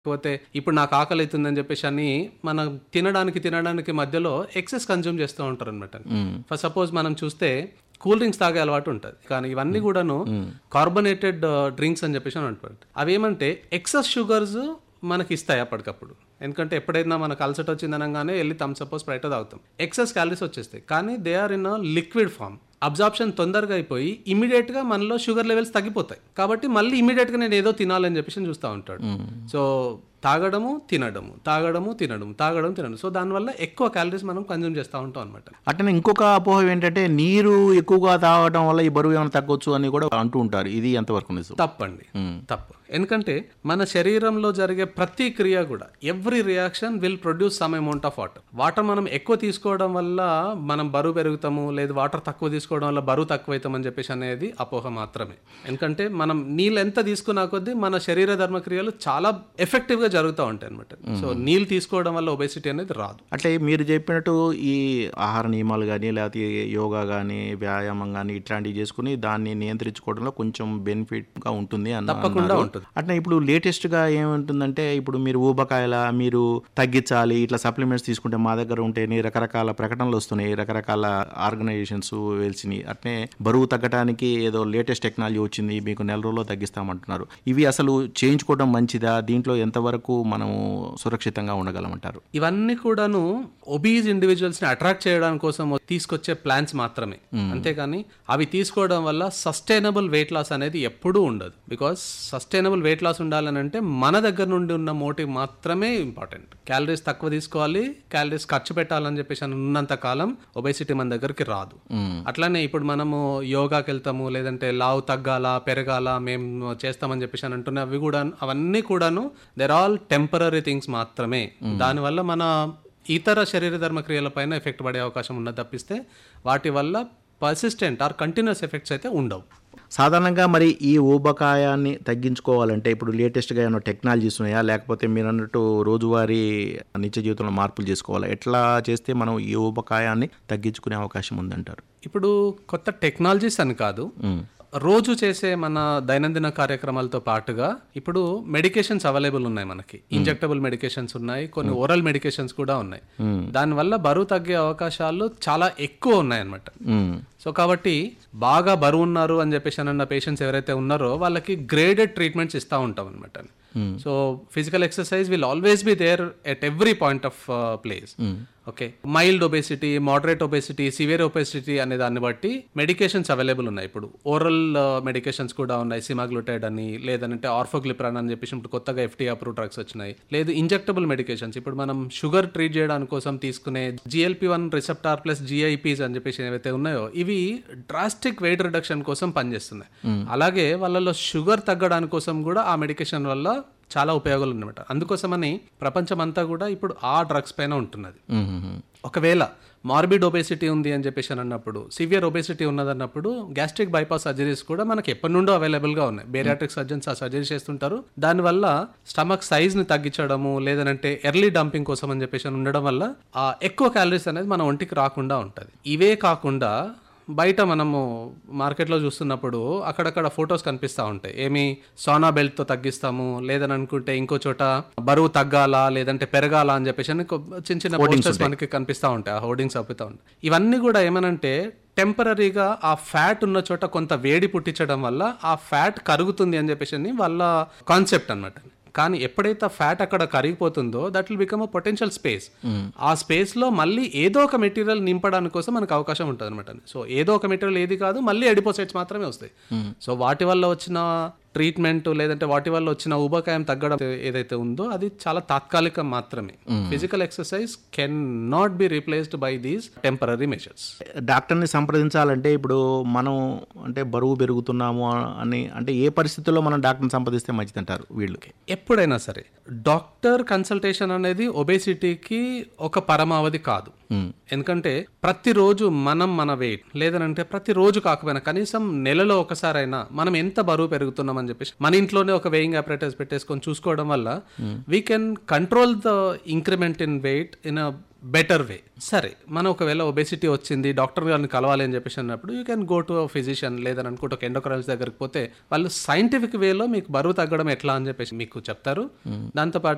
లేకపోతే ఇప్పుడు నాకు ఆకలి అవుతుందని చెప్పేసి అని మనం తినడానికి తినడానికి మధ్యలో ఎక్సెస్ కన్జ్యూమ్ చేస్తూ ఉంటారు అనమాట ఫర్ సపోజ్ మనం చూస్తే కూల్ డ్రింక్స్ తాగే అలవాటు ఉంటుంది కానీ ఇవన్నీ కూడాను కార్బొనేటెడ్ డ్రింక్స్ అని చెప్పేసి అని అంటారు అవి ఏమంటే ఎక్సెస్ షుగర్స్ మనకి ఇస్తాయి అప్పటికప్పుడు ఎందుకంటే ఎప్పుడైనా మనకు అలసట వచ్చింది అనగానే వెళ్ళి థమ్స్అప్ స్ప్రైట్ తాగుతాం ఎక్సెస్ క్యాలరీస్ వచ్చేస్తాయి కానీ they are in liquid form absorption తొందరగా అయిపోయి ఇమీడియట్ గా మనలో షుగర్ లెవెల్స్ తగ్గిపోతాయి కాబట్టి మళ్ళీ ఇమీడియట్ గా నేను ఏదో తినాలని చెప్పేసి చూస్తూ ఉంటాడు సో తాగడము తినడము తాగడము తినడము తాగడం తినడం సో దానివల్ల ఎక్కువ క్యాలరీస్ మనం కన్జ్యూమ్ చేస్తూ ఉంటాం అనమాట అట్లనే ఇంకొక అపోహ ఏంటంటే నీరు ఎక్కువగా తాగడం వల్ల ఈ బరువు ఏమైనా తగ్గొచ్చు అని కూడా అంటూ ఉంటారు ఇది ఎంతవరకు నిజం తప్పండి తప్పు ఎందుకంటే మన శరీరంలో జరిగే ప్రతి క్రియ కూడా every reaction will produce some amount of water water మనం ఎక్కువ తీసుకోవడం వల్ల మనం బరువు పెరుగుతాము లేదు వాటర్ తక్కువ తీసుకోవడం వల్ల బరువు తక్కువ అవుతామని చెప్పేసి అనేది అపోహ మాత్రమే ఎందుకంటే మనం నీళ్ళు ఎంత తీసుకున్నా కొద్దీ మన శరీర ధర్మక్రియలు చాలా ఎఫెక్టివ్ గా జరుగుతూ ఉంటాయి అనమాట సో నీళ్ళు తీసుకోవడం వల్ల ఒబేసిటీ అనేది రాదు అట్లే మీరు చెప్పినట్టు ఈ ఆహార నియమాలు కానీ లేకపోతే యోగా కానీ వ్యాయామం కానీ ఇట్లాంటివి చేసుకుని దాన్ని నియంత్రించుకోవడంలో కొంచెం బెనిఫిట్గా ఉంటుంది అన్న తప్పకుండా అన్నారు. ఉంటుంది. అట్లా ఇప్పుడు లేటెస్ట్గా ఏముంటుందంటే ఇప్పుడు మీరు ఊబకాయల మీరు తగ్గించాలి ఇట్లా సప్లిమెంట్స్ తీసుకుంటే మా దగ్గర ఉంటేనే రకరకాల ప్రకటనలు వస్తున్నాయి రకరకాల ఆర్గనైజేషన్స్ వెలిసినాయి అట్నే బరువు తగ్గడానికి ఏదో లేటెస్ట్ టెక్నాలజీ వచ్చింది మీకు నెల రోజుల్లో తగ్గిస్తామంటున్నారు ఇవి అసలు చేయించుకోవడం మంచిదా దీంట్లో ఎంతవరకు మనము సురక్షితంగా ఉండగలమంటారు ఇవన్నీ కూడాను ఒబీజ్ ఇండివిజువల్స్ ని అట్రాక్ట్ చేయడం కోసం తీసుకొచ్చే ప్లాన్స్ మాత్రమే అంతేకాని అవి తీసుకోవడం వల్ల సస్టైనబుల్ వెయిట్ లాస్ అనేది ఎప్పుడూ ఉండదు బికాస్ సస్టైనబుల్ వెయిట్ లాస్ ఉండాలని అంటే మన దగ్గర నుండి ఉన్న మోటివ్ మాత్రమే ఇంపార్టెంట్ క్యాలరీస్ తక్కువ తీసుకోవాలి క్యాలరీస్ ఖర్చు పెట్టాలని చెప్పేసి అని ఉన్నంత కాలం ఒబేసిటీ మన దగ్గరికి రాదు అట్లానే ఇప్పుడు మనము యోగాకి వెళ్తాము లేదంటే లావు తగ్గాల పెరగాల మేము చేస్తామని చెప్పేసి అని అంటున్నా అవి కూడా అవన్నీ కూడాను దెర్ ఆల్ టెంపరీ థింగ్స్ మాత్రమే దానివల్ల మన ఇతర శరీర ధర్మ క్రియలపైన ఎఫెక్ట్ పడే అవకాశం ఉన్నది తప్పిస్తే వాటి వల్ల పర్సిస్టెంట్ ఆర్ కంటిన్యూస్ ఎఫెక్ట్స్ అయితే ఉండవు సాధారణంగా మరి ఈ ఊబకాయాన్ని తగ్గించుకోవాలంటే ఇప్పుడు లేటెస్ట్గా ఏమైనా టెక్నాలజీస్ ఉన్నాయా లేకపోతే మీరు అన్నట్టు రోజువారీ నిత్య జీవితంలో మార్పులు చేసుకోవాలా ఎట్లా చేస్తే మనం ఈ ఊబకాయాన్ని తగ్గించుకునే అవకాశం ఉందంటారు ఇప్పుడు కొత్త టెక్నాలజీస్ అని కాదు రోజు చేసే మన దైనందిన కార్యక్రమాలతో పాటుగా ఇప్పుడు మెడికేషన్స్ అవైలబుల్ ఉన్నాయి మనకి ఇంజెక్టబుల్ మెడికేషన్స్ ఉన్నాయి కొన్ని ఓరల్ మెడికేషన్స్ కూడా ఉన్నాయి దానివల్ల బరువు తగ్గే అవకాశాలు చాలా ఎక్కువ ఉన్నాయి అన్నమాట మ్మ్. సో కాబట్టి బాగా బరువు ఉన్నారు అని చెప్పేసి అన్న పేషెంట్స్ ఎవరైతే ఉన్నారో వాళ్ళకి గ్రేడెడ్ ట్రీట్మెంట్స్ ఇస్తూ ఉంటాం అనమాట so physical exercise will always be there at every point of place okay mild obesity moderate obesity severe obesity అనే దాన్ని బట్టి మెడికేషన్స్ అవైలబుల్ ఉన్నాయి ఇప్పుడు ఓరల్ మెడికేషన్స్ కూడా ఉన్నాయి సిమాగ్లూటైడ్ అని లేదంటే ఆర్ఫోగ్లిప్రాన్ అని చెప్పేసి ఇప్పుడు కొత్తగా ఎఫ్టీ అప్రూవ్ డ్రగ్స్ వచ్చినాయి లేదు ఇంజెక్టబుల్ మెడికేషన్స్ ఇప్పుడు మనం షుగర్ ట్రీట్ చేయడానికి కోసం తీసుకునే GLP one receptor plus GIPs అని చెప్పేసి ఏవైతే ఉన్నాయో ఇవి డ్రాస్టిక్ వెయిట్ రిడక్షన్ కోసం పనిచేస్తున్నాయి అలాగే వాళ్ళలో షుగర్ తగ్గడానికి కోసం కూడా ఆ మెడికేషన్ వల్ల చాలా ఉపయోగాలు ఉన్నమాట అందుకోసమని ప్రపంచం అంతా కూడా ఇప్పుడు ఆ డ్రగ్స్ పైన ఉంటున్నది మ్మ్. ఒకవేళ మార్బిడ్ ఒబేసిటీ ఉంది అని చెప్పేసి అని అన్నప్పుడు సివియర్ ఒబేసిటీ ఉన్నదన్నప్పుడు గ్యాస్ట్రిక్ బైపాస్ సర్జరీస్ కూడా మనకి ఎప్పటి నుండో అవైలబుల్ గా ఉన్నాయి బేరియాట్రిక్ సర్జన్స్ ఆ సర్జరీ చేస్తుంటారు దానివల్ల స్టమక్ సైజ్ ని తగ్గించడము లేదంటే ఎర్లీ డంపింగ్ కోసం అని చెప్పేసి అని ఉండడం వల్ల ఆ ఎక్కువ క్యాలరీస్ అనేది మన ఒంటికి రాకుండా ఉంటది ఇవే కాకుండా బయట మనము మార్కెట్లో చూస్తున్నప్పుడు అక్కడక్కడ ఫొటోస్ కనిపిస్తూ ఉంటాయి ఏమి సోనా బెల్ట్తో తగ్గిస్తాము లేదని అనుకుంటే ఇంకో చోట బరువు తగ్గాలా లేదంటే పెరగాల అని చెప్పేసి అని కొ- చిన్న చిన్న పోస్టర్స్ మనకి కనిపిస్తూ ఉంటాయి ఆ హోర్డింగ్స్ అవుతా ఉంటాయి ఇవన్నీ కూడా ఏమనంటే టెంపరీగా ఆ ఫ్యాట్ ఉన్న చోట కొంత వేడి పుట్టించడం వల్ల ఆ ఫ్యాట్ కరుగుతుంది అని చెప్పేసి అని వాళ్ళ కాన్సెప్ట్ అన్నమాట కానీ ఎప్పుడైతే ఫ్యాట్ అక్కడ కరిగిపోతుందో that will become a potential space ఆ స్పేస్ లో మళ్ళీ ఏదో ఒక మెటీరియల్ నింపడానికి కోసం మనకు అవకాశం ఉంటుంది అనమాట సో ఏదో ఒక మెటీరియల్ ఏది కాదు మళ్ళీ ఎడిపోసైట్స్ మాత్రమే వస్తాయి సో వాటి వల్ల వచ్చిన ట్రీట్మెంట్ లేదంటే వాటి వల్ల వచ్చిన ఉబకాయం తగ్గడం ఏదైతే ఉందో అది చాలా తాత్కాలికం మాత్రమే physical exercise can not be replaced by these temporary measures డాక్టర్ని సంప్రదించాలంటే ఇప్పుడు మనం అంటే బరువు పెరుగుతున్నాము అని అంటే ఏ పరిస్థితుల్లో మనం డాక్టర్ని సంప్రదిస్తే మంచిదంటారు వీళ్ళకి ఎప్పుడైనా సరే డాక్టర్ కన్సల్టేషన్ అనేది ఒబేసిటీకి ఒక పరమావధి కాదు ఎందుకంటే ప్రతిరోజు మనం మన వెయిట్ లేదనంటే ప్రతిరోజు కాకపోయినా కనీసం నెలలో ఒకసారైనా మనం ఎంత బరువు పెరుగుతున్నాం అని చెప్పేసి మన ఇంట్లోనే ఒక వెయింగ్ ఆపరేటర్స్ పెట్టేసుకొని చూసుకోవడం వల్ల we can control the increment in weight in a better way సరే మనం ఒకవేళ ఒబేసిటీ వచ్చింది డాక్టర్ గారిని కలవాలి అని చెప్పేసి అన్నప్పుడు you can go to physician లేదని అనుకుంటే ఒక ఎండోక్రైన్స్ దగ్గరికి పోతే వాళ్ళు సైంటిఫిక్ వేలో మీకు బరువు తగ్గడం ఎట్లా అని చెప్పేసి మీకు చెప్తారు దాంతోపాటు